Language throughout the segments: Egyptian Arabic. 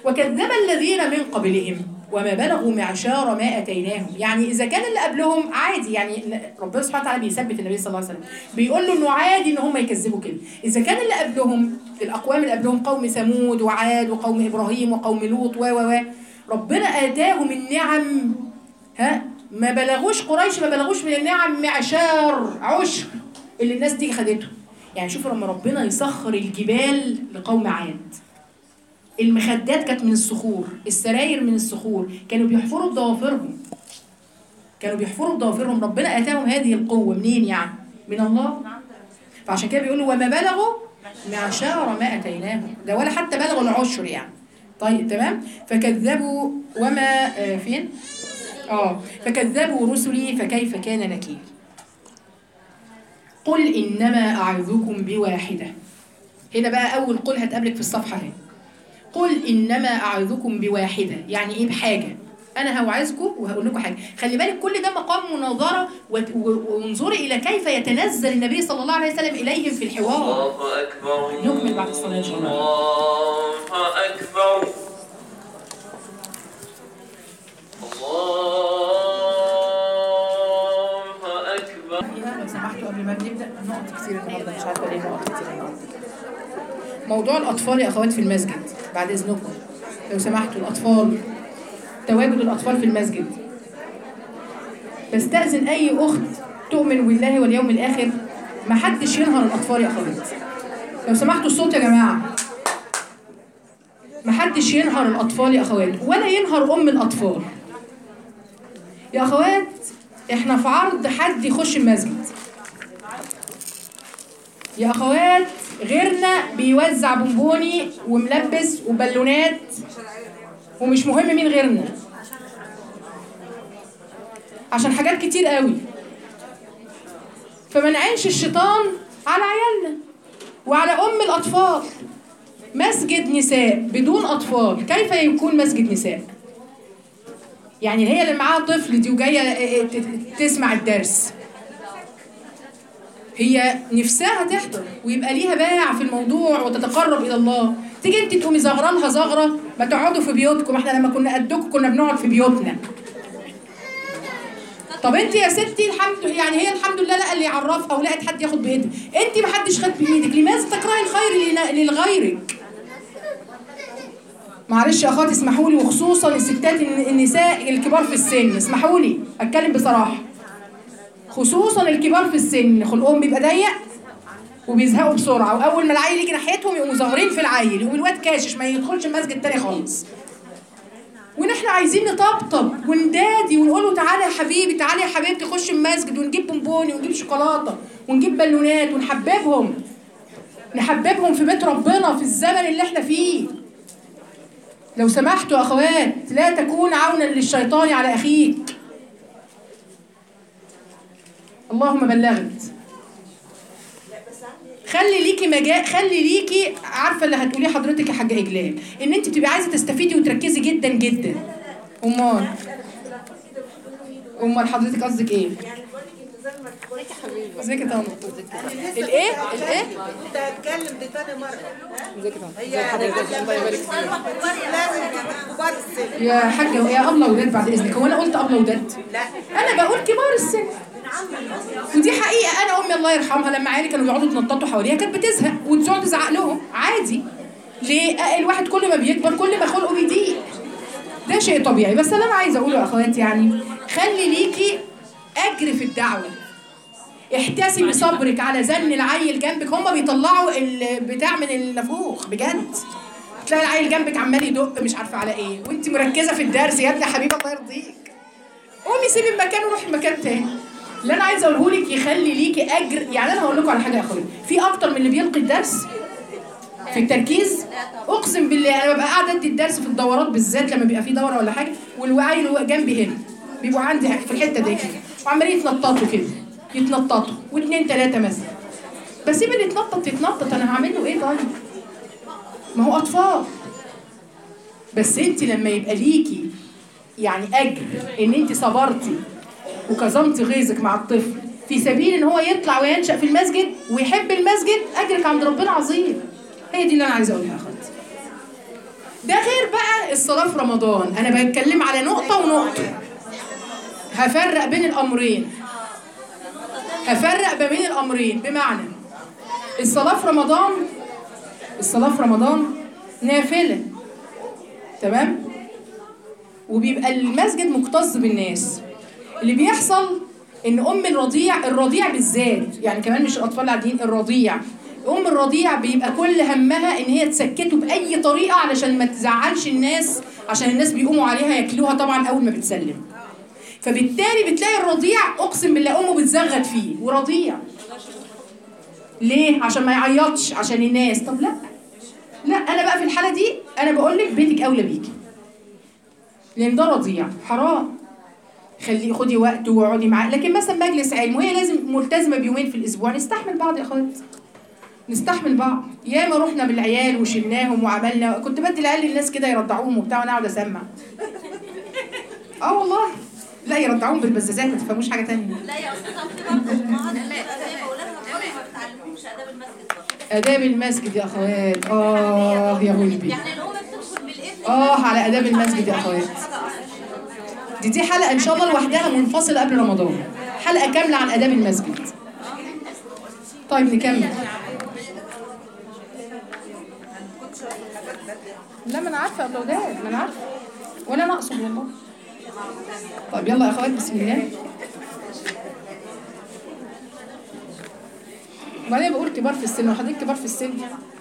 وكذب الذين من قبلهم وما بلغوا معشار ما اتيناهم يعني اذا كان اللي قبلهم عادي يعني ربنا سبحانه وتعالى بيثبت النبي صلى الله عليه وسلم بيقول له انه عادي ان هم يكذبوا كده اذا كان اللي قبلهم الاقوام اللي قبلهم قوم ثمود وعاد وقوم ابراهيم وقوم لوط و و و ربنا اتاهم النعم ها ما بلغوش قريش ما بلغوش من النعم معشار عشر اللي الناس دي خدته يعني شوفوا لما ربنا يسخر الجبال لقوم عاد المخدات كانت من الصخور السراير من الصخور كانوا بيحفروا بضوافرهم كانوا بيحفروا بضوافرهم ربنا اتاهم هذه القوه منين يعني من الله فعشان كده بيقولوا وما بلغوا معشار ما اتيناهم ده ولا حتى بلغوا العشر يعني طيب تمام فكذبوا وما آه فين اه فكذبوا رسلي فكيف كان نكير قل انما اعظكم بواحده هنا بقى اول قل هتقابلك في الصفحه هنا قل انما اعظكم بواحده يعني ايه بحاجه انا هوعظكم وهقول لكم حاجه خلي بالك كل ده مقام مناظره وت- و- وانظري الى كيف يتنزل النبي صلى الله عليه وسلم اليهم في الحوار الله أكبر نكمل بعد الصلاة إن شاء الله. الله أكبر الله أكبر لو سمحتوا قبل ما نبدا نقط كتير النهارده مش عارفه ليه نقط كتير النهارده موضوع الاطفال يا اخوات في المسجد بعد اذنكم لو سمحتوا الاطفال تواجد الاطفال في المسجد بستاذن اي اخت تؤمن بالله واليوم الاخر ما حدش ينهر الاطفال يا اخوات لو سمحتوا الصوت يا جماعه ما حدش ينهر الاطفال يا اخوات ولا ينهر ام الاطفال يا اخوات احنا في عرض حد يخش المسجد يا اخوات غيرنا بيوزع بونبوني وملبس وبالونات ومش مهم مين غيرنا عشان حاجات كتير قوي فما نعينش الشيطان على عيالنا وعلى ام الاطفال مسجد نساء بدون اطفال كيف يكون مسجد نساء يعني هي اللي معاها طفل دي وجايه ت- ت- تسمع الدرس هي نفسها تحضر ويبقى ليها باع في الموضوع وتتقرب الى الله تيجي انت تقومي زغره لها زغره ما تقعدوا في بيوتكم احنا لما كنا قدكم كنا بنقعد في بيوتنا طب انت يا ستي الحمد يعني هي الحمد لله لقى اللي يعرفها ولقت حد ياخد بايدها انت ما حدش خد بايدك لماذا تكرهي الخير لنا- لغيرك معلش يا اخواتي اسمحوا لي وخصوصا الستات الن- النساء الكبار في السن اسمحوا لي اتكلم بصراحه خصوصا الكبار في السن خلقهم بيبقى ضيق وبيزهقوا بسرعه واول ما العيل يجي ناحيتهم يقوموا ظاهرين في العيل يقوم الواد كاشش ما يدخلش المسجد تاني خالص ونحن عايزين نطبطب وندادي ونقول له تعالى يا حبيبي تعالى يا حبيبتي خش المسجد ونجيب بونبوني ونجيب شوكولاته ونجيب بالونات ونحببهم نحببهم في بيت ربنا في الزمن اللي احنا فيه لو سمحتوا يا اخوات لا تكون عونا للشيطان على اخيك اللهم بلغت خلي ليكي مجال خلي ليكي عارفه اللي هتقوليه حضرتك يا حاجه اجلال ان انت بتبقي عايزه تستفيدي وتركزي جدا جدا امال امال حضرتك قصدك ايه ازيك يا طنط الايه الايه انت هتكلم دي تاني مره ازيك يا طنط هي لازم تبقى كبار السن يا حاجه يا ابله وداد بعد اذنك هو انا قلت ابله وداد لا انا بقول كبار السن ودي حقيقه انا امي الله يرحمها لما عيالي كانوا يقعدوا يتنططوا حواليها كانت بتزهق وتقعد تزعق لهم عادي ليه آه، الواحد كل ما بيكبر كل ما خلقه بيضيق ده شيء طبيعي بس اللي انا عايزه اقوله يا اخواتي يعني خلي ليكي اجر في الدعوه احتسبي صبرك على زن العيل جنبك هما بيطلعوا البتاع من النافوخ بجد تلاقي العيل جنبك عمال يدق مش عارفه على ايه وانت مركزه في الدرس يا ابني يا حبيبي الله يرضيك قومي سيبي المكان وروحي مكان تاني اللي انا عايزه اقوله لك يخلي ليكي اجر يعني انا هقول لكم على حاجه يا اخويا في اكتر من اللي بيلقي الدرس في التركيز اقسم بالله انا ببقى قاعده ادي الدرس في الدورات بالذات لما بيبقى في دوره ولا حاجه والعيل هو جنبي هنا بيبقوا عندي في الحته دي كده وعمالين يتنططوا كده يتنططوا واثنين ثلاثه مثلا بسيب اللي يتنطط يتنطط انا هعمل له ايه طيب؟ ما هو اطفال بس انت لما يبقى ليكي يعني اجر ان انت صبرتي وكظمتي غيظك مع الطفل في سبيل ان هو يطلع وينشا في المسجد ويحب المسجد اجرك عند ربنا عظيم هي دي اللي انا عايزه اقولها يا اخواتي ده غير بقى الصلاة في رمضان أنا بتكلم على نقطة ونقطة هفرق بين الأمرين هفرق ما بين الأمرين بمعنى الصلاة في رمضان الصلاة في رمضان نافلة تمام وبيبقى المسجد مكتظ بالناس اللي بيحصل ان ام الرضيع الرضيع بالذات يعني كمان مش الاطفال العاديين الرضيع ام الرضيع بيبقى كل همها ان هي تسكته باي طريقه علشان ما تزعلش الناس عشان الناس بيقوموا عليها ياكلوها طبعا اول ما بتسلم فبالتالي بتلاقي الرضيع اقسم بالله امه بتزغد فيه ورضيع ليه عشان ما يعيطش عشان الناس طب لا لا انا بقى في الحاله دي انا بقول لك بيتك اولى بيكي لان ده رضيع حرام خليه خدي وقت واقعدي معاه لكن مثلا مجلس علم وهي لازم ملتزمه بيومين في الاسبوع نستحمل بعض يا اخوات نستحمل بعض ياما رحنا بالعيال وشلناهم وعملنا كنت بدي العيال للناس كده يرضعوهم وبتاع وانا اقعد اسمع اه والله لا يرضعوهم بالبزازات ما تفهموش حاجه تانية لا يا استاذه في برضه امهات زي ما اولادها برضه ما بتعلمهمش اداب المسجد برضه اداب المسجد يا اخوات اه يا غلبي يعني الام بتدخل بالاذن اه على اداب المسجد يا اخوات دي دي حلقه ان شاء الله لوحدها منفصله قبل رمضان حلقه كامله عن اداب المسجد طيب نكمل لا ما انا عارفه يا اولاد ما انا عارفه ولا انا اقصد والله طيب يلا يا اخوات بسم الله وبعدين بقول كبار في السن وحضرتك كبار في السن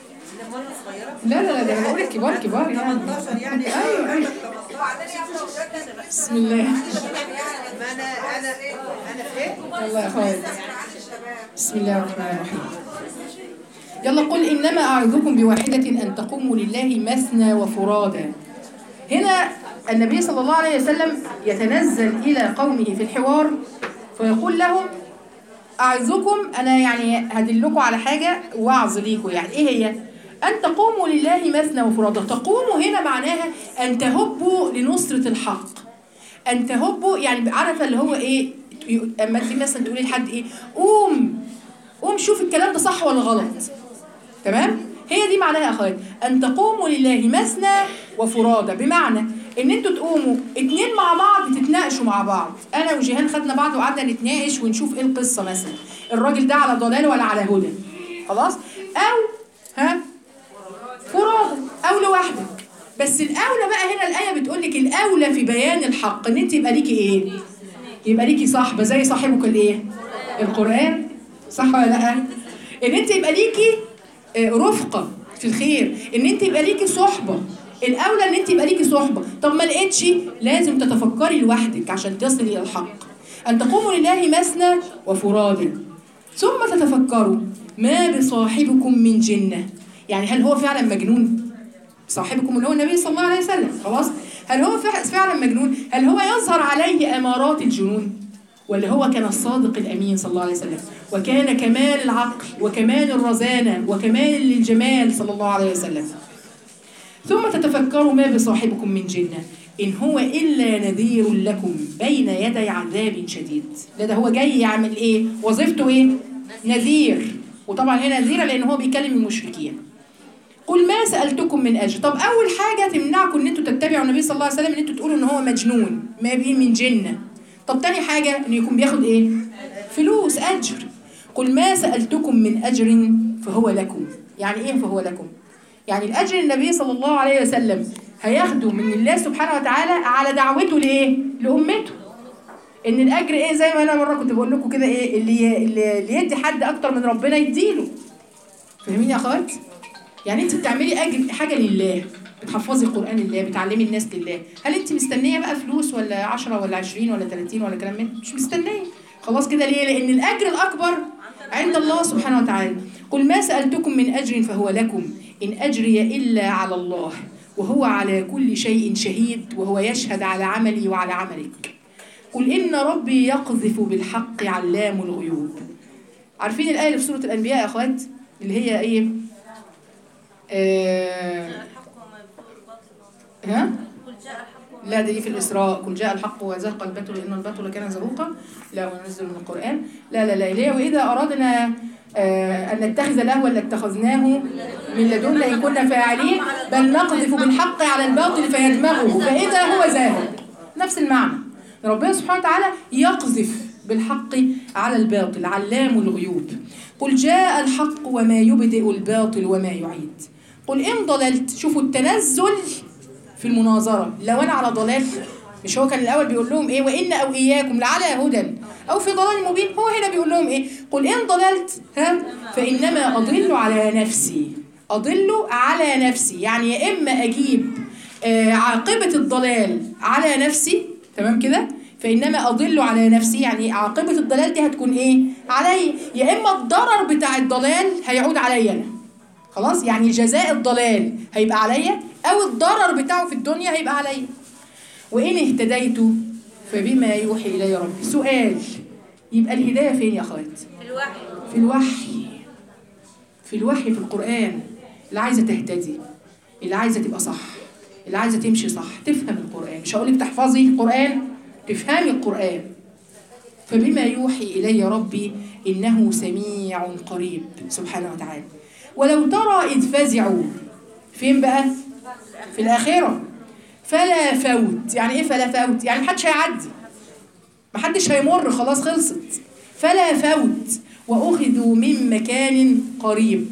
لا لا لا ده انا بقول كبار كبار يعني 18 يعني ايوه ايوه بسم الله ما انا انا انا فين؟ يلا يا اخوات بسم الله الرحمن الرحيم يلا قل انما اعظكم بواحده ان تقوموا لله مثنى وفرادى هنا النبي صلى الله عليه وسلم يتنزل الى قومه في الحوار فيقول لهم اعظكم انا يعني هدلكم على حاجه وعظ ليكم يعني ايه هي ان تقوموا لله مثنى وفرادى تقوموا هنا معناها ان تهبوا لنصره الحق ان تهبوا يعني عارفه اللي هو ايه اما انت مثلا تقولي لحد ايه قوم قوم شوف الكلام ده صح ولا غلط تمام هي دي معناها يا اخوات ان تقوموا لله مثنى وفرادى بمعنى ان انتوا تقوموا اتنين مع بعض تتناقشوا مع بعض انا وجيهان خدنا بعض وقعدنا نتناقش ونشوف ايه القصه مثلا الراجل ده على ضلال ولا على هدى خلاص او ها فرادى او لوحدك بس الاولى بقى هنا الايه بتقول لك الاولى في بيان الحق ان انت يبقى ليكي ايه يبقى ليكي صاحبه زي صاحبك الايه القران صح ولا لا ان انت يبقى ليكي آه، رفقه في الخير ان انت يبقى ليكي صحبه الاولى ان انت يبقى ليكي صحبه طب ما لقيتش لازم تتفكري لوحدك عشان تصلي الى الحق ان تقوموا لله مثنى وفرادى ثم تتفكروا ما بصاحبكم من جنه يعني هل هو فعلا مجنون صاحبكم اللي هو النبي صلى الله عليه وسلم خلاص هل هو فع- فعلا مجنون هل هو يظهر عليه امارات الجنون ولا هو كان الصادق الامين صلى الله عليه وسلم وكان كمال العقل وكمال الرزانه وكمال الجمال صلى الله عليه وسلم ثم تتفكروا ما بصاحبكم من جنة إن هو إلا نذير لكم بين يدي عذاب شديد لا ده هو جاي يعمل إيه وظيفته إيه نذير وطبعا هنا نذيرة لأن هو بيكلم المشركين قل ما سألتكم من أجر طب أول حاجة تمنعكم إن أنتوا تتبعوا النبي صلى الله عليه وسلم إن أنتوا تقولوا إن هو مجنون ما به من جنة طب تاني حاجة إنه يكون بياخد إيه فلوس أجر قل ما سألتكم من أجر فهو لكم يعني إيه فهو لكم يعني الأجر النبي صلى الله عليه وسلم هياخده من الله سبحانه وتعالى على دعوته لإيه لأمته ان الاجر ايه زي ما انا مره كنت بقول لكم كده ايه اللي اللي اللي يدي حد اكتر من ربنا يديله فاهمين يا اخوات يعني انت بتعملي اجر حاجه لله بتحفظي القران لله بتعلمي الناس لله هل انت مستنيه بقى فلوس ولا 10 ولا 20 ولا 30 ولا كلام من مش مستنيه خلاص كده ليه لان الاجر الاكبر عند الله سبحانه وتعالى قل ما سالتكم من اجر فهو لكم ان اجري الا على الله وهو على كل شيء شهيد وهو يشهد على عملي وعلى عملك قل إن ربي يقذف بالحق علام الغيوب عارفين الآية اللي في سورة الأنبياء يا أخوات اللي هي إيه آه الحق وما يبطل الباطل ها قل جاء الحق لا ده دي في الإسراء قل جاء الحق وزهق الباطل إن الباطل كان زهوقا لا وننزل من القرآن لا لا لا ليه وإذا أردنا آه أن نتخذ لهوا لاتخذناه من لدنا إن كنا فاعلين بل نقذف بالحق على الباطل فيدمغه فإذا هو زاهق نفس المعنى ربنا سبحانه وتعالى يقذف بالحق على الباطل علام الغيوب قل جاء الحق وما يبدئ الباطل وما يعيد قل إن ضللت شوفوا التنزل في المناظرة لو أنا على ضلال مش هو كان الأول بيقول لهم إيه وإن أو إياكم لعلى هدى أو في ضلال مبين هو هنا بيقول لهم إيه قل إن ضللت ها فإنما أضل على نفسي أضل على نفسي يعني يا إما أجيب آه عاقبة الضلال على نفسي تمام كده فإنما أضل على نفسي يعني عاقبة الضلال دي هتكون إيه علي يا إما الضرر بتاع الضلال هيعود عليا أنا خلاص يعني جزاء الضلال هيبقى عليا او الضرر بتاعه في الدنيا هيبقى عليا وان اهتديت فبما يوحي الي ربي سؤال يبقى الهدايه فين يا اخوات الوحي في الوحي في الوحي في القران اللي عايزه تهتدي اللي عايزه تبقى صح اللي عايزه تمشي صح تفهم القران مش هقول لك تحفظي القران تفهمي القران فبما يوحي الي ربي انه سميع قريب سبحانه وتعالى ولو ترى إذ فزعوا فين بقى؟ في الآخرة فلا فوت يعني إيه فلا فوت؟ يعني محدش هيعدي محدش هيمر خلاص خلصت فلا فوت وأخذوا من مكان قريب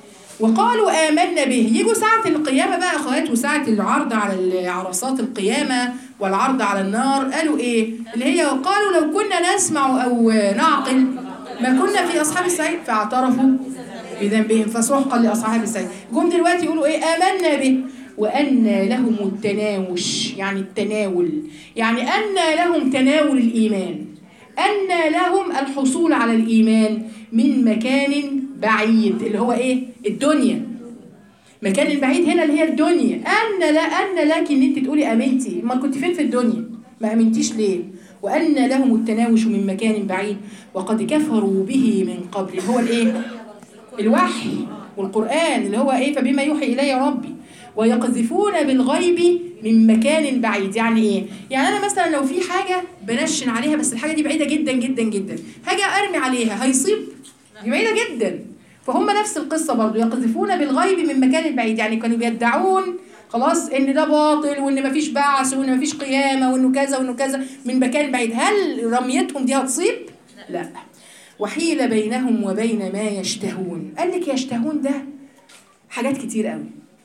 وقالوا آمنا به يجوا ساعة القيامة بقى يا أخوات وساعة العرض على عرصات القيامة والعرض على النار قالوا إيه اللي هي قالوا لو كنا نسمع أو نعقل ما كنا في أصحاب السعيد فاعترفوا بذنبهم فسحقا لاصحاب السعير جم دلوقتي يقولوا ايه امنا به وان لهم التناوش يعني التناول يعني ان لهم تناول الايمان ان لهم الحصول على الايمان من مكان بعيد اللي هو ايه الدنيا مكان البعيد هنا اللي هي الدنيا ان لا ان لك ان انت تقولي امنتي ما كنت فين في الدنيا ما امنتيش ليه وان لهم التناوش من مكان بعيد وقد كفروا به من قبل هو الايه الوحي والقرآن اللي هو إيه فبما يوحي إلي ربي ويقذفون بالغيب من مكان بعيد يعني إيه؟ يعني أنا مثلا لو في حاجة بنشن عليها بس الحاجة دي بعيدة جدا جدا جدا هاجي أرمي عليها هيصيب دي بعيدة جدا فهم نفس القصة برضو يقذفون بالغيب من مكان بعيد يعني كانوا بيدعون خلاص ان ده باطل وان مفيش بعث وان مفيش قيامه وانه كذا وانه كذا من مكان بعيد هل رميتهم دي هتصيب؟ لا وحيل بينهم وبين ما يشتهون قال لك يشتهون ده حاجات كتير قوي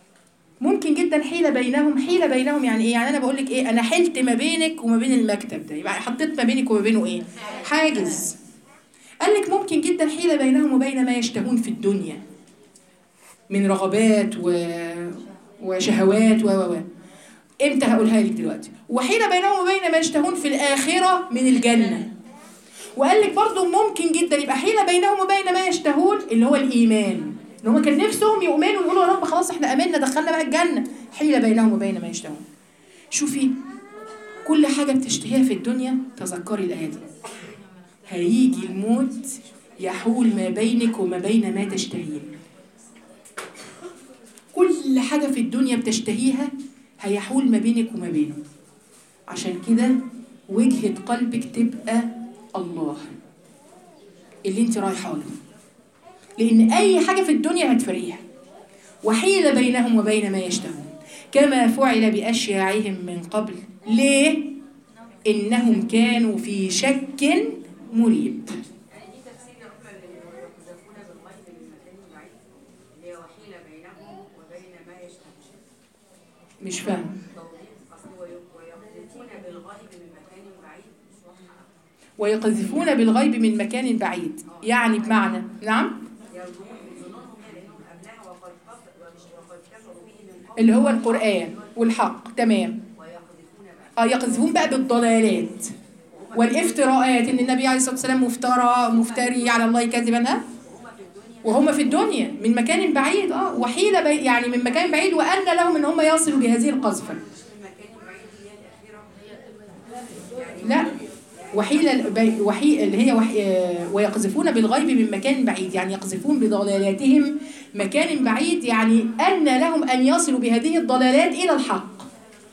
ممكن جدا حيل بينهم حيل بينهم يعني ايه يعني انا بقول لك ايه انا حلت ما بينك وما بين المكتب ده يبقى حطيت ما بينك وما بينه ايه حاجز قال لك ممكن جدا حيل بينهم وبين ما يشتهون في الدنيا من رغبات و... وشهوات و و امتى هقولها لك دلوقتي وحيل بينهم وبين ما يشتهون في الاخره من الجنه وقال لك برضه ممكن جدا يبقى حيله بينهم وبين ما يشتهون اللي هو الايمان ان هم كان نفسهم يؤمنوا ويقولوا يا رب خلاص احنا امنا دخلنا بقى الجنه حيله بينهم وبين ما يشتهون شوفي كل حاجه بتشتهيها في الدنيا تذكري الايه دي هيجي الموت يحول ما بينك وما بين ما تشتهين كل حاجه في الدنيا بتشتهيها هيحول ما بينك وما بينه عشان كده وجهه قلبك تبقى الله اللي انت رايحه له لان اي حاجه في الدنيا هتفرقيها وحيل بينهم وبين ما يشتهون كما فعل باشياعهم من قبل ليه انهم كانوا في شك مريب يعني دي تفسير يا رب اللي يقذفون بالغيب من مكان بعيد اللي هي وحيل بينهم وبين ما يشتهون مش فاهم توضيح اصل ويقذفون بالغيب من مكان بعيد مش واضحه ويقذفون بالغيب من مكان بعيد يعني بمعنى نعم يرجون ظنونهم يعني انهم قبلها وقد كفر ومش وقد كفروا به من قبل اللي هو القرآن والحق تمام ويقذفون بقى اه يقذفون بقى بالضلالات والافتراءات ان النبي عليه الصلاه والسلام مفترى مفتري على الله كذبا ها وهم في الدنيا من مكان بعيد اه وحيل بي يعني من مكان بعيد وان لهم ان هم يصلوا بهذه القذفه المكان البعيد اللي هي الاخيره لا وحيل بي- وحي اللي هي وحي آه، ويقذفون بالغيب من مكان بعيد يعني يقذفون بضلالاتهم مكان بعيد يعني ان لهم ان يصلوا بهذه الضلالات الى الحق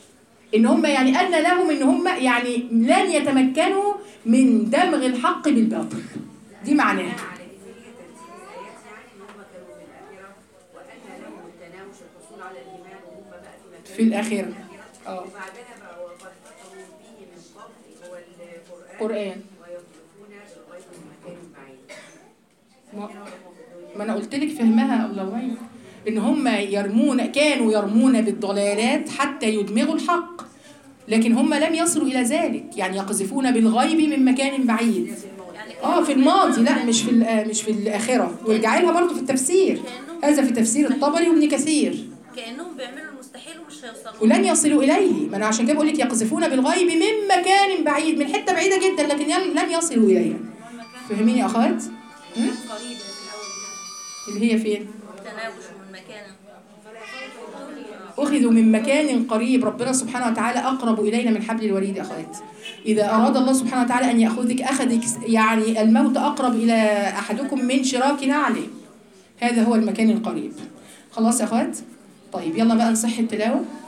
ان هم يعني ان لهم ان هم يعني لن يتمكنوا من دمغ الحق بالباطل دي معناها على ان هي ترتيب الايات يعني ان هم كانوا في الاخره وان لهم التناوش الحصول على الايمان وهم بقى في مكان في الآخرة. اه وبعدها بقى وقد كفروا به من قبل هو القران قرآن ويطلقون بالغيب من مكان بعيد ما, ما انا قلت لك فهمها الله يعين. ان هم يرمون كانوا يرمون بالضلالات حتى يدمغوا الحق لكن هم لم يصلوا الى ذلك يعني يقذفون بالغيب من مكان بعيد يعني اه في الماضي لا مش في الآ- مش في الاخره وارجعي لها برضه في التفسير هذا في تفسير الطبري وابن كثير كانهم بيعملوا المستحيل ومش هيوصلوا ولن يصلوا اليه ما انا عشان كده بقول لك يقذفون بالغيب من مكان بعيد من حته بعيده جدا لكن ين- لن يصلوا اليها فهميني يا اخوات هم؟ قريب في الاول اللي هي فين تناوش من مكان أخذوا من مكان قريب ربنا سبحانه وتعالى أقرب إلينا من حبل الوريد يا أخوات إذا أراد الله سبحانه وتعالى أن يأخذك أخذك يعني الموت أقرب إلى أحدكم من شراك نعله هذا هو المكان القريب خلاص يا أخوات طيب يلا بقى نصح التلاوة